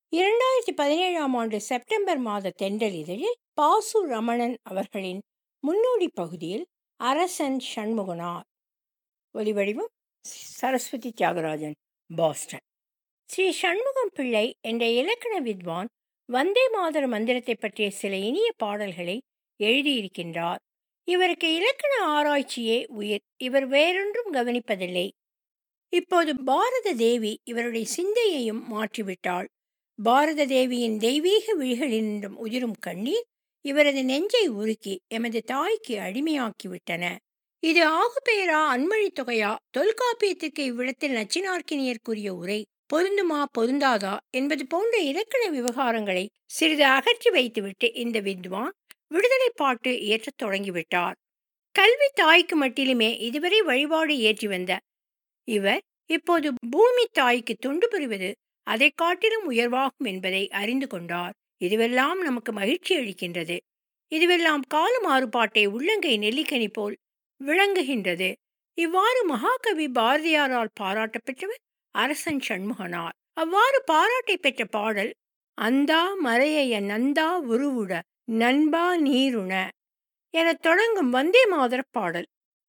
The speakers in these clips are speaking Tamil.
இரண்டாயிரத்தி பதினேழாம் ஆண்டு செப்டம்பர் மாத தென்றல் இதழில் பாசு ரமணன் அவர்களின் முன்னோடி பகுதியில் அரசன் சண்முகனார் ஒலிவடிவம் சரஸ்வதி தியாகராஜன் பாஸ்டன் ஸ்ரீ சண்முகம் பிள்ளை என்ற இலக்கண வித்வான் வந்தே மாதர மந்திரத்தை பற்றிய சில இனிய பாடல்களை எழுதியிருக்கின்றார் இவருக்கு இலக்கண ஆராய்ச்சியே உயிர் இவர் வேறொன்றும் கவனிப்பதில்லை இப்போது பாரத தேவி இவருடைய சிந்தையையும் மாற்றிவிட்டாள் பாரத தேவியின் தெய்வீக விழிகளினின்றும் உதிரும் கண்ணீர் இவரது நெஞ்சை உருக்கி எமது தாய்க்கு அடிமையாக்கிவிட்டன இது ஆகுபெயரா அன்மொழி தொகையா தொல்காப்பியத்திற்கு இவ்விடத்தில் நச்சினார்க்கினியர் கூறிய உரை பொருந்துமா பொருந்தாதா என்பது போன்ற இலக்கண விவகாரங்களை சிறிது அகற்றி வைத்துவிட்டு இந்த வித்வான் விடுதலை பாட்டு இயற்றத் தொடங்கிவிட்டார் கல்வி தாய்க்கு மட்டிலுமே இதுவரை வழிபாடு ஏற்றி வந்த இவர் இப்போது பூமி தாய்க்கு தொண்டு புரிவது அதை காட்டிலும் உயர்வாகும் என்பதை அறிந்து கொண்டார் இதுவெல்லாம் நமக்கு மகிழ்ச்சி அளிக்கின்றது இதுவெல்லாம் கால மாறுபாட்டை உள்ளங்கை நெல்லிக்கனி போல் விளங்குகின்றது இவ்வாறு மகாகவி பாரதியாரால் பாராட்ட பெற்றவர் அரசன் சண்முகனார் அவ்வாறு பாராட்டை பெற்ற பாடல் அந்தா மறைய நந்தா உருவுட நண்பா நீருண என தொடங்கும் வந்தே மாதர பாடல்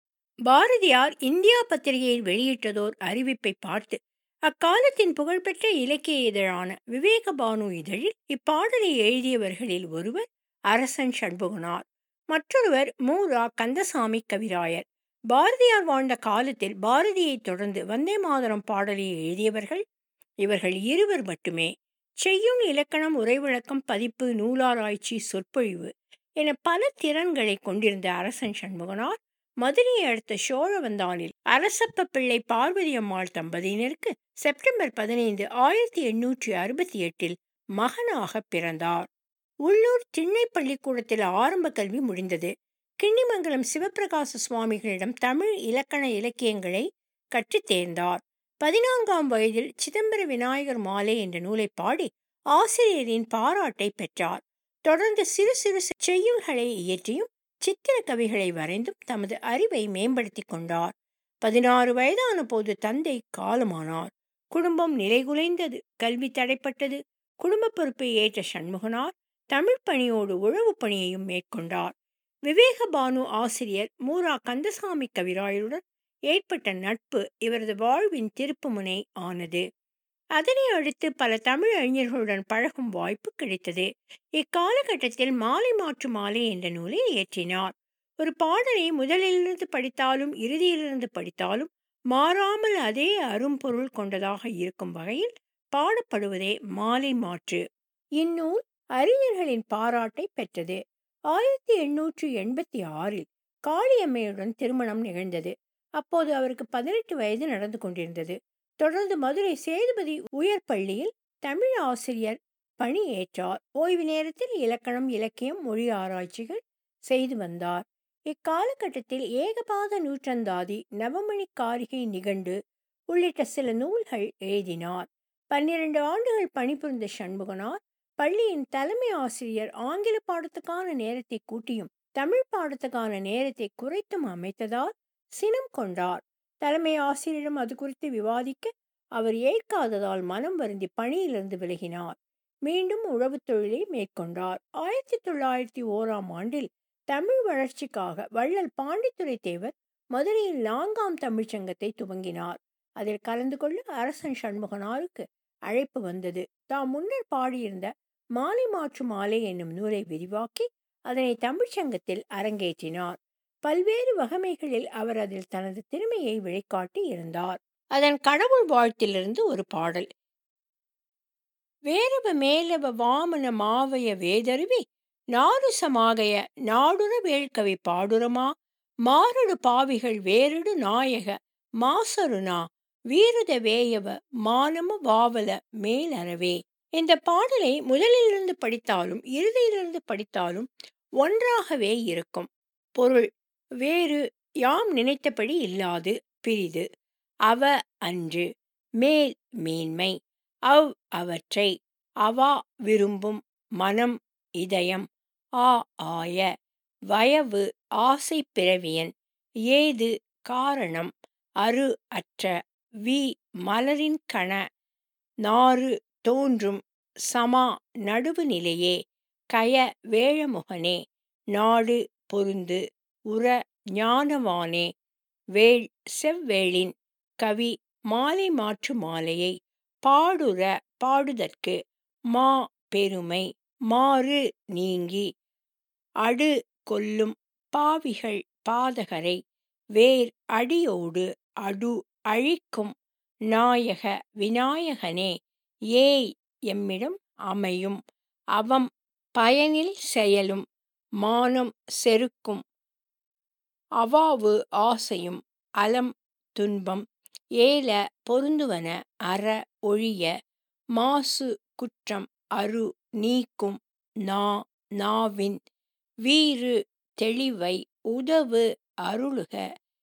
பாரதியார் இந்தியா பத்திரிகையில் வெளியிட்டதோர் அறிவிப்பை பார்த்து அக்காலத்தின் புகழ்பெற்ற இலக்கிய இதழான விவேகபானு இதழில் இப்பாடலை எழுதியவர்களில் ஒருவர் அரசன் சண்முகனார் மற்றொருவர் மூரா கந்தசாமி கவிராயர் பாரதியார் வாழ்ந்த காலத்தில் பாரதியை தொடர்ந்து வந்தே மாதரம் பாடலை எழுதியவர்கள் இவர்கள் இருவர் மட்டுமே செய்யுள் இலக்கணம் உரைவிளக்கம் பதிப்பு நூலாராய்ச்சி சொற்பொழிவு என பல திறன்களை கொண்டிருந்த அரசன் சண்முகனார் மதுரையை அடுத்த சோழவந்தானில் அரசப்ப பிள்ளை பார்வதி அம்மாள் தம்பதியினருக்கு செப்டம்பர் பதினைந்து ஆயிரத்தி எண்ணூற்றி அறுபத்தி எட்டில் மகனாக பிறந்தார் உள்ளூர் திண்ணை பள்ளிக்கூடத்தில் ஆரம்ப கல்வி முடிந்தது கிண்ணிமங்கலம் சிவபிரகாச சுவாமிகளிடம் தமிழ் இலக்கண இலக்கியங்களை கற்றுத் தேர்ந்தார் பதினான்காம் வயதில் சிதம்பர விநாயகர் மாலை என்ற நூலை பாடி ஆசிரியரின் பாராட்டை பெற்றார் தொடர்ந்து சிறு சிறு செய்யுள்களை இயற்றியும் சித்திர கவிகளை வரைந்தும் தமது அறிவை மேம்படுத்தி கொண்டார் பதினாறு வயதான போது தந்தை காலமானார் குடும்பம் நிலைகுலைந்தது கல்வி தடைப்பட்டது குடும்ப பொறுப்பை ஏற்ற சண்முகனார் தமிழ் பணியோடு உழவு பணியையும் மேற்கொண்டார் விவேகபானு ஆசிரியர் மூரா கந்தசாமி கவிராயருடன் ஏற்பட்ட நட்பு இவரது வாழ்வின் திருப்புமுனை ஆனது அதனை அடுத்து பல தமிழ் அறிஞர்களுடன் பழகும் வாய்ப்பு கிடைத்தது இக்காலகட்டத்தில் மாலை மாற்று மாலை என்ற நூலை இயற்றினார் ஒரு பாடலை முதலிலிருந்து படித்தாலும் இறுதியிலிருந்து படித்தாலும் மாறாமல் அதே அரும்பொருள் கொண்டதாக இருக்கும் வகையில் பாடப்படுவதே மாலை மாற்று இந்நூல் அறிஞர்களின் பாராட்டை பெற்றது ஆயிரத்தி எண்ணூற்றி எண்பத்தி ஆறில் காளியம்மையுடன் திருமணம் நிகழ்ந்தது அப்போது அவருக்கு பதினெட்டு வயது நடந்து கொண்டிருந்தது தொடர்ந்து மதுரை சேதுபதி உயர் பள்ளியில் தமிழ் ஆசிரியர் பணி ஏற்றார் ஓய்வு நேரத்தில் இலக்கணம் இலக்கியம் மொழி ஆராய்ச்சிகள் செய்து வந்தார் இக்காலகட்டத்தில் ஏகபாத நூற்றந்தாதி நவமணி காரிகை நிகண்டு உள்ளிட்ட சில நூல்கள் எழுதினார் பன்னிரண்டு ஆண்டுகள் பணிபுரிந்த சண்முகனார் பள்ளியின் தலைமை ஆசிரியர் ஆங்கில பாடத்துக்கான நேரத்தை கூட்டியும் தமிழ் பாடத்துக்கான நேரத்தை குறைத்தும் அமைத்ததால் சினம் கொண்டார் தலைமை ஆசிரியரிடம் அது குறித்து விவாதிக்க அவர் ஏற்காததால் மனம் வருந்தி பணியிலிருந்து விலகினார் மீண்டும் உழவு தொழிலை மேற்கொண்டார் ஆயிரத்தி தொள்ளாயிரத்தி ஓராம் ஆண்டில் தமிழ் வளர்ச்சிக்காக வள்ளல் பாண்டித்துரை தேவர் மதுரையில் நான்காம் தமிழ்ச்சங்கத்தை துவங்கினார் அதில் கலந்து கொள்ள அரசன் சண்முகனாருக்கு அழைப்பு வந்தது தாம் முன்னர் பாடியிருந்த மாலை மாற்று மாலை என்னும் நூலை விரிவாக்கி அதனை தமிழ்ச்சங்கத்தில் அரங்கேற்றினார் பல்வேறு வகமைகளில் அவர் அதில் தனது திறமையை வெளிக்காட்டி இருந்தார் அதன் கடவுள் வாழ்த்திலிருந்து ஒரு பாடல் வேரவ மேலவ வாமன மாவய வேதருவி நாருசமாகைய நாடுற வேள்கவி பாடுரமா மாரடு பாவிகள் வேரடு நாயக மாசருனா வீரத வேயவ மானம வாவல மேலறவே இந்த பாடலை முதலிலிருந்து படித்தாலும் இறுதியிலிருந்து படித்தாலும் ஒன்றாகவே இருக்கும் பொருள் வேறு யாம் நினைத்தபடி இல்லாது பிரிது அவ அன்று மேல் மேன்மை அவ் அவற்றை அவா விரும்பும் மனம் இதயம் ஆ ஆய வயவு ஆசை பிறவியன் ஏது காரணம் அரு அற்ற வி மலரின் கண நாறு தோன்றும் சமா நடுவு நிலையே கய வேழமுகனே நாடு பொருந்து உற ஞானவானே வேள் செவ்வேளின் கவி மாலை மாற்று மாலையை பாடுற பாடுதற்கு மா பெருமை மாறு நீங்கி அடு கொல்லும் பாவிகள் பாதகரை வேர் அடியோடு அடு அழிக்கும் நாயக விநாயகனே ஏய் எம்மிடம் அமையும் அவம் பயனில் செயலும் மானம் செருக்கும் அவாவு ஆசையும் அலம் துன்பம் ஏல பொருந்துவன அற ஒழிய மாசு குற்றம் அரு நீக்கும் நா நாவின் வீறு தெளிவை உதவு அருளுக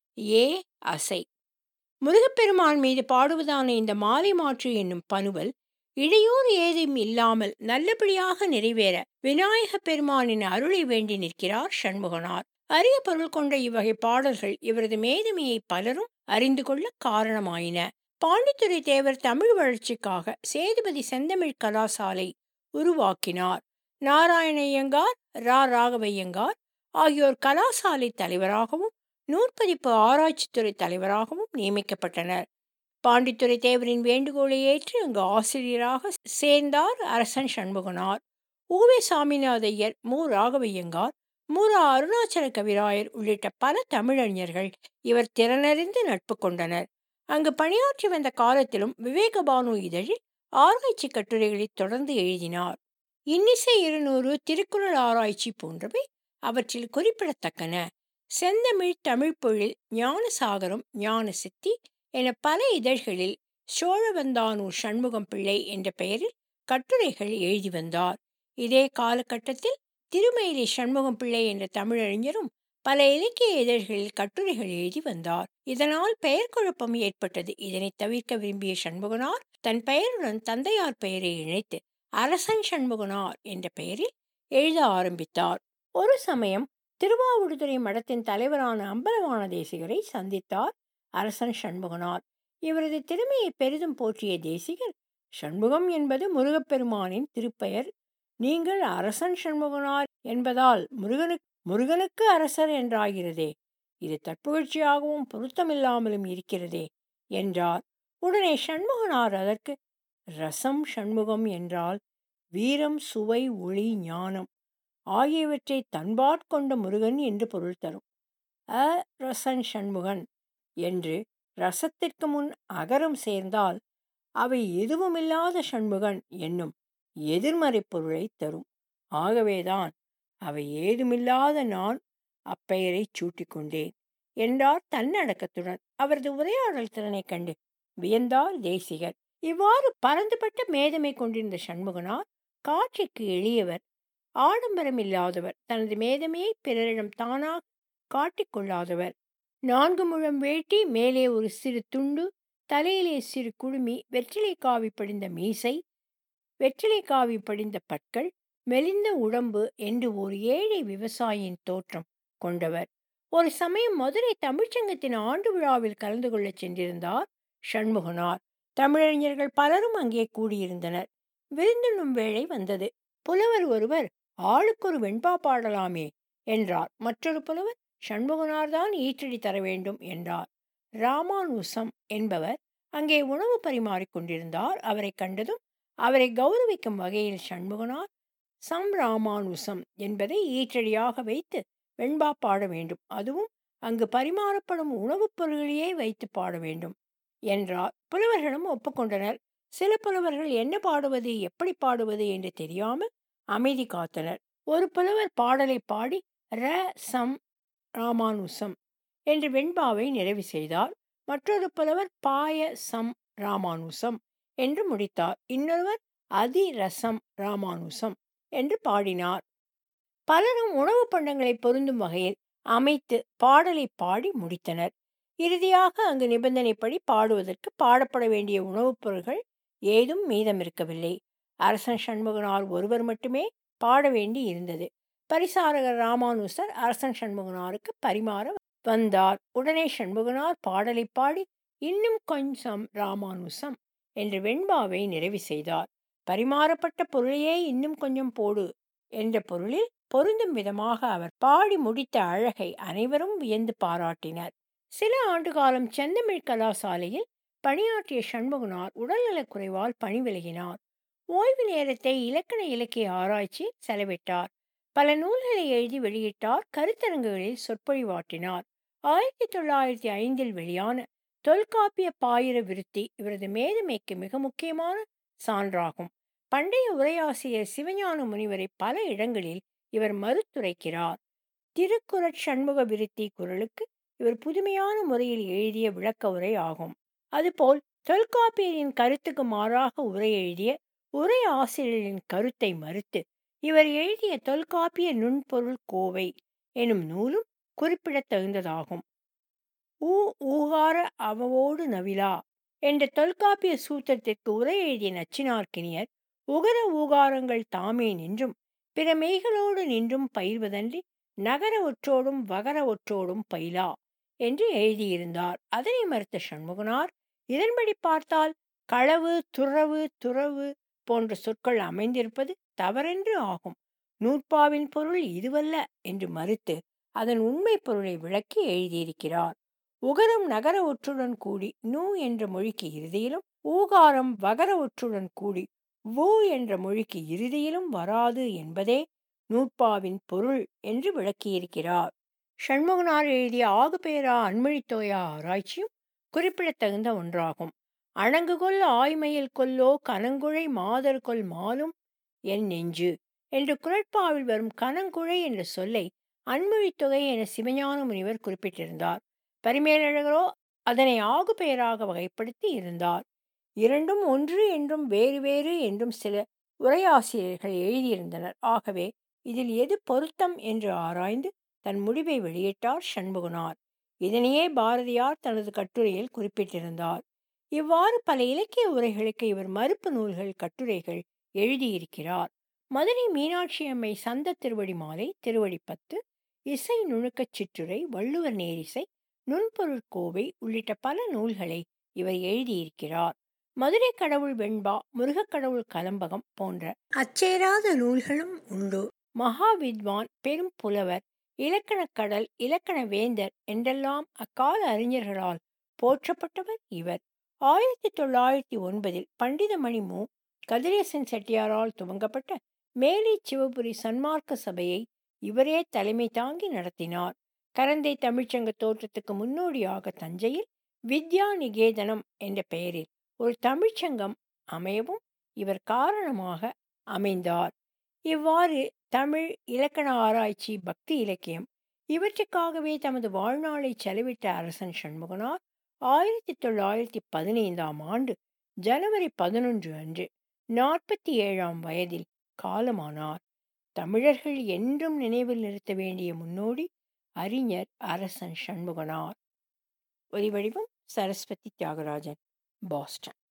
ஏ அசை முருகப்பெருமான் மீது பாடுவதான இந்த மாலை மாற்று என்னும் பனுவல் இடையூறு ஏதும் இல்லாமல் நல்லபடியாக நிறைவேற விநாயக பெருமானின் அருளை வேண்டி நிற்கிறார் சண்முகனார் அரிய பொருள் கொண்ட இவ்வகை பாடல்கள் இவரது மேதுமையை பலரும் அறிந்து கொள்ள காரணமாயின பாண்டித்துறை தேவர் தமிழ் வளர்ச்சிக்காக சேதுபதி செந்தமிழ் கலாசாலை உருவாக்கினார் நாராயணையங்கார் ரா ராகவையங்கார் ஆகியோர் கலாசாலை தலைவராகவும் நூற்பதிப்பு ஆராய்ச்சித்துறை தலைவராகவும் நியமிக்கப்பட்டனர் பாண்டித்துறை தேவரின் வேண்டுகோளை ஏற்று அங்கு ஆசிரியராக சேர்ந்தார் அரசன் சண்முகனார் ஊவே சாமிநாதையர் மு ராகவையங்கார் மூரா அருணாச்சல கவிராயர் உள்ளிட்ட பல தமிழறிஞர்கள் இவர் திறனறிந்து நட்பு கொண்டனர் அங்கு பணியாற்றி வந்த காலத்திலும் விவேகபானு இதழில் ஆராய்ச்சி கட்டுரைகளை தொடர்ந்து எழுதினார் இன்னிசை இருநூறு திருக்குறள் ஆராய்ச்சி போன்றவை அவற்றில் குறிப்பிடத்தக்கன செந்தமிழ் தமிழ்ப்பொழில் ஞானசாகரம் ஞான சித்தி என பல இதழ்களில் சோழவந்தானூர் சண்முகம் பிள்ளை என்ற பெயரில் கட்டுரைகள் எழுதி வந்தார் இதே காலகட்டத்தில் திருமயிலை சண்முகம் பிள்ளை என்ற தமிழறிஞரும் பல இலக்கிய இதழ்களில் கட்டுரைகள் எழுதி வந்தார் இதனால் பெயர் குழப்பம் ஏற்பட்டது இதனை தவிர்க்க விரும்பிய சண்முகனார் தன் பெயருடன் தந்தையார் பெயரை இணைத்து அரசன் சண்முகனார் என்ற பெயரில் எழுத ஆரம்பித்தார் ஒரு சமயம் திருவாவூடுதுறை மடத்தின் தலைவரான அம்பலவான தேசிகரை சந்தித்தார் அரசன் சண்முகனார் இவரது திறமையை பெரிதும் போற்றிய தேசிகர் சண்முகம் என்பது முருகப்பெருமானின் திருப்பெயர் நீங்கள் அரசன் சண்முகனார் என்பதால் முருகனுக்கு முருகனுக்கு அரசர் என்றாகிறதே இது தற்புகழ்ச்சியாகவும் பொருத்தமில்லாமலும் இருக்கிறதே என்றார் உடனே சண்முகனார் அதற்கு ரசம் சண்முகம் என்றால் வீரம் சுவை ஒளி ஞானம் ஆகியவற்றை தன்பாட்கொண்ட முருகன் என்று பொருள் தரும் அ ரசன் சண்முகன் என்று ரசத்திற்கு முன் அகரம் சேர்ந்தால் அவை எதுவுமில்லாத சண்முகன் என்னும் எதிர்மறை பொருளை தரும் ஆகவேதான் அவை ஏதுமில்லாத நான் அப்பெயரை சூட்டிக்கொண்டேன் என்றார் தன்னடக்கத்துடன் அவரது உரையாடல் திறனைக் கண்டு வியந்தார் தேசிகர் இவ்வாறு பரந்துபட்ட மேதமை கொண்டிருந்த சண்முகனார் காட்சிக்கு எளியவர் ஆடம்பரம் இல்லாதவர் தனது மேதமையை பிறரிடம் தானாக காட்டிக்கொள்ளாதவர் நான்கு முழம் வேட்டி மேலே ஒரு சிறு துண்டு தலையிலே சிறு குடுமி வெற்றிலை காவி படிந்த மீசை வெற்றிலை காவி படிந்த பற்கள் மெலிந்த உடம்பு என்று ஒரு ஏழை விவசாயியின் தோற்றம் கொண்டவர் ஒரு சமயம் மதுரை தமிழ்ச்சங்கத்தின் ஆண்டு விழாவில் கலந்து கொள்ளச் சென்றிருந்தார் சண்முகனார் தமிழறிஞர்கள் பலரும் அங்கே கூடியிருந்தனர் விருந்துண்ணும் வேளை வந்தது புலவர் ஒருவர் ஆளுக்கொரு வெண்பா பாடலாமே என்றார் மற்றொரு புலவர் சண்முகனார் தான் ஈற்றடி தர வேண்டும் என்றார் ராமானுசம் என்பவர் அங்கே உணவு பரிமாறிக் கொண்டிருந்தார் அவரை கண்டதும் அவரை கௌரவிக்கும் வகையில் சண்முகனார் சம் ராமானுசம் என்பதை ஈற்றடியாக வைத்து வெண்பா பாட வேண்டும் அதுவும் அங்கு பரிமாறப்படும் உணவுப் பொருள்களையே வைத்து பாட வேண்டும் என்றார் புலவர்களும் ஒப்புக்கொண்டனர் சில புலவர்கள் என்ன பாடுவது எப்படி பாடுவது என்று தெரியாமல் அமைதி காத்தனர் ஒரு புலவர் பாடலை பாடி ர சம் ராமானுசம் என்று வெண்பாவை நிறைவு செய்தார் மற்றொரு புலவர் பாய சம் ராமானுசம் என்று முடித்தார் இன்னொருவர் அதிரசம் ராமானுசம் என்று பாடினார் பலரும் உணவு பண்டங்களை பொருந்தும் வகையில் அமைத்து பாடலை பாடி முடித்தனர் இறுதியாக அங்கு நிபந்தனைப்படி பாடுவதற்கு பாடப்பட வேண்டிய உணவுப் பொருள்கள் ஏதும் மீதம் இருக்கவில்லை அரசன் சண்முகனார் ஒருவர் மட்டுமே பாட வேண்டி இருந்தது பரிசாரகர் ராமானுசர் அரசன் சண்முகனாருக்கு பரிமாற வந்தார் உடனே சண்முகனார் பாடலை பாடி இன்னும் கொஞ்சம் ராமானுசம் என்று வெண்பாவை நிறைவு செய்தார் பரிமாறப்பட்ட பொருளையே இன்னும் கொஞ்சம் போடு என்ற பொருளில் பொருந்தும் விதமாக அவர் பாடி முடித்த அழகை அனைவரும் வியந்து பாராட்டினர் சில ஆண்டு காலம் செந்தமிழ் கலாசாலையில் பணியாற்றிய சண்முகனார் உடல்நலக் குறைவால் பணி விலகினார் ஓய்வு நேரத்தை இலக்கண இலக்கிய ஆராய்ச்சியில் செலவிட்டார் பல நூல்களை எழுதி வெளியிட்டார் கருத்தரங்குகளில் சொற்பொழிவாற்றினார் ஆயிரத்தி தொள்ளாயிரத்தி ஐந்தில் வெளியான தொல்காப்பிய பாயிர விருத்தி இவரது மேதுமைக்கு மிக முக்கியமான சான்றாகும் பண்டைய உரையாசிரியர் சிவஞான முனிவரை பல இடங்களில் இவர் மறுத்துரைக்கிறார் திருக்குறட் சண்முக விருத்தி குரலுக்கு இவர் புதுமையான முறையில் எழுதிய விளக்க உரை ஆகும் அதுபோல் தொல்காப்பியரின் கருத்துக்கு மாறாக உரை எழுதிய உரை ஆசிரியரின் கருத்தை மறுத்து இவர் எழுதிய தொல்காப்பிய நுண்பொருள் கோவை எனும் நூலும் குறிப்பிடத்தகுந்ததாகும் ஊ ஊகார அவவோடு நவிலா என்ற தொல்காப்பிய சூத்திரத்திற்கு உரை எழுதிய நச்சினார்க்கினியர் உகர ஊகாரங்கள் தாமே நின்றும் பிற மெய்களோடு நின்றும் பயில்வதன்றி நகர ஒற்றோடும் வகர ஒற்றோடும் பயிலா என்று எழுதியிருந்தார் அதனை மறுத்த சண்முகனார் இதன்படி பார்த்தால் களவு துறவு துறவு போன்ற சொற்கள் அமைந்திருப்பது தவறென்று ஆகும் நூற்பாவின் பொருள் இதுவல்ல என்று மறுத்து அதன் உண்மை பொருளை விளக்கி எழுதியிருக்கிறார் உகரம் நகர ஒற்றுடன் கூடி நூ என்ற மொழிக்கு இறுதியிலும் ஊகாரம் வகர ஒற்றுடன் கூடி வு என்ற மொழிக்கு இறுதியிலும் வராது என்பதே நூற்பாவின் பொருள் என்று விளக்கியிருக்கிறார் ஷண்முகனார் எழுதிய ஆகுபேரா அன்மொழித்தோயா ஆராய்ச்சியும் குறிப்பிடத்தகுந்த ஒன்றாகும் அணங்குகொல் ஆய்மையில் கொல்லோ கனங்குழை மாதர் கொல் மாலும் என் நெஞ்சு என்று குரட்பாவில் வரும் கனங்குழை என்ற சொல்லை அன்மொழித்தொகை என சிவஞான முனிவர் குறிப்பிட்டிருந்தார் பரிமேலழகரோ அதனை ஆகு பெயராக வகைப்படுத்தி இருந்தார் இரண்டும் ஒன்று என்றும் வேறு வேறு என்றும் சில உரையாசிரியர்கள் எழுதியிருந்தனர் ஆகவே இதில் எது பொருத்தம் என்று ஆராய்ந்து தன் முடிவை வெளியிட்டார் சண்முகனார் இதனையே பாரதியார் தனது கட்டுரையில் குறிப்பிட்டிருந்தார் இவ்வாறு பல இலக்கிய உரைகளுக்கு இவர் மறுப்பு நூல்கள் கட்டுரைகள் எழுதியிருக்கிறார் மதுரை மீனாட்சி அம்மை சந்த திருவடி மாலை திருவடி பத்து இசை நுணுக்கச் சிற்றுரை வள்ளுவர் நேரிசை நுண்பொருட்கோவை உள்ளிட்ட பல நூல்களை இவர் எழுதியிருக்கிறார் மதுரை கடவுள் வெண்பா முருகக் கடவுள் கலம்பகம் போன்ற அச்சேராத நூல்களும் உண்டு மகா வித்வான் பெரும் புலவர் இலக்கணக் கடல் இலக்கண வேந்தர் என்றெல்லாம் அக்கால அறிஞர்களால் போற்றப்பட்டவர் இவர் ஆயிரத்தி தொள்ளாயிரத்தி ஒன்பதில் பண்டிதமணி மு கதிரேசன் செட்டியாரால் துவங்கப்பட்ட மேலை சிவபுரி சன்மார்க்க சபையை இவரே தலைமை தாங்கி நடத்தினார் கரந்தை தமிழ்ச்சங்க தோற்றத்துக்கு முன்னோடியாக தஞ்சையில் வித்யா நிகேதனம் என்ற பெயரில் ஒரு தமிழ்ச்சங்கம் அமையவும் இவர் காரணமாக அமைந்தார் இவ்வாறு தமிழ் இலக்கண ஆராய்ச்சி பக்தி இலக்கியம் இவற்றுக்காகவே தமது வாழ்நாளை செலவிட்ட அரசன் சண்முகனார் ஆயிரத்தி தொள்ளாயிரத்தி பதினைந்தாம் ஆண்டு ஜனவரி பதினொன்று அன்று நாற்பத்தி ஏழாம் வயதில் காலமானார் தமிழர்கள் என்றும் நினைவில் நிறுத்த வேண்டிய முன்னோடி அறிஞர் அரசன் சண்முகனார் ஒலிவடிவம் சரஸ்வதி தியாகராஜன் பாஸ்டன்